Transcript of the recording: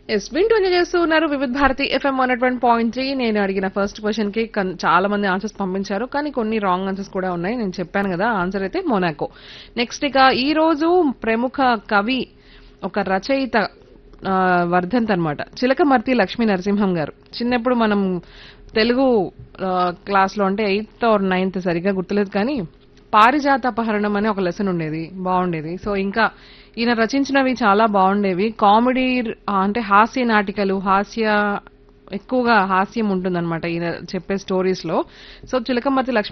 yes వింటూనే చేస్తూ ఉన్నారు Vividh Bharati FM one one point three నేను అడిగిన ఫస్ట్ క్వశ్చన్ కి కన్- చాలా మంది ఆన్సర్స్ పంపించారు కానీ కొన్ని రాంగ్ ఆన్సర్స్ కూడా ఉన్నాయి నేను చెప్పాను కదా ఆన్సర్ అయితే మొనాకో నెక్స్ట్ ఇక ఈ రోజు ప్రముఖ కవి ఒక రచయిత ఆ, వర్ధంత్ అనమాట చిలకమర్తి లక్ష్మీ నరసింహం గారు చిన్నప్పుడు మనం తెలుగు క్లాస్ లో అంటే ఎయిత్ ఆర్ నైన్త్ సరిగ్గా గుర్తులేదు కానీ పారిజాత అపహరణం అనే ఒక లెసన్ ఉండేది బాగుండేది సో ఇంకా ఈయన రచించినవి చాలా బాగుండేవి కామెడీ ఆ, అంటే హాస్య నాటికలు హాస్య ఎక్కువగా హాస్యం ఉంటుందన్నమాట ఈయన చెప్పే స్టోరీస్ లో సో చిలకమర్తి లక్ష్మీ